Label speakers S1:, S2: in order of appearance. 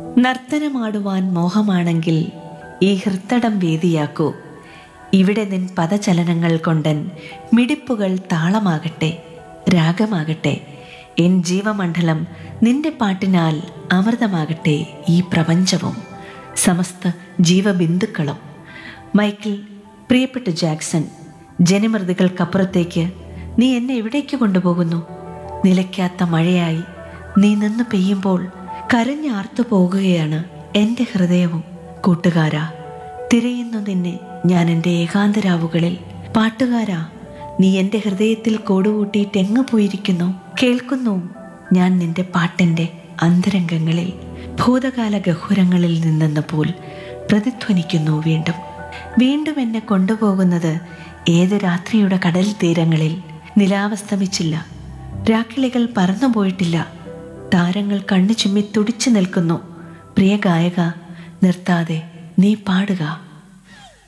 S1: നർത്തനമാടുവാൻ മോഹമാണെങ്കിൽ ഈ ഹൃത്തടം വേദിയാക്കൂ ഇവിടെ നിൻ പദചലനങ്ങൾ കൊണ്ടൻ മിടിപ്പുകൾ താളമാകട്ടെ രാഗമാകട്ടെ എൻ ജീവമണ്ഡലം നിന്റെ പാട്ടിനാൽ അമൃതമാകട്ടെ ഈ പ്രപഞ്ചവും സമസ്ത ജീവബിന്ദുക്കളും മൈക്കിൾ പ്രിയപ്പെട്ട ജാക്സൺ ജനമൃതികൾക്കപ്പുറത്തേക്ക് നീ എന്നെ എവിടേക്ക് കൊണ്ടുപോകുന്നു നിലയ്ക്കാത്ത മഴയായി നീ നിന്ന് പെയ്യുമ്പോൾ കരഞ്ഞാർത്തു പോകുകയാണ് എൻ്റെ ഹൃദയവും കൂട്ടുകാരാ തിരയുന്നു നിന്നെ ഞാൻ എൻ്റെ ഏകാന്തരാവുകളിൽ പാട്ടുകാരാ നീ എൻ്റെ ഹൃദയത്തിൽ കൂടുകൂട്ടിയിട്ട് എങ്ങു പോയിരിക്കുന്നു കേൾക്കുന്നു ഞാൻ നിന്റെ പാട്ടിൻ്റെ അന്തരംഗങ്ങളിൽ ഭൂതകാല ഗഹുരങ്ങളിൽ നിന്നെന്ന പോൽ പ്രതിധ്വനിക്കുന്നു വീണ്ടും വീണ്ടും എന്നെ കൊണ്ടുപോകുന്നത് ഏത് രാത്രിയുടെ കടൽ തീരങ്ങളിൽ നിലാവസ്തമിച്ചില്ല രാക്കിളികൾ പറന്നുപോയിട്ടില്ല താരങ്ങൾ കണ്ണു ചുമ്മി തുടിച്ചു നിൽക്കുന്നു പ്രിയ ഗായക നിർത്താതെ നീ പാടുക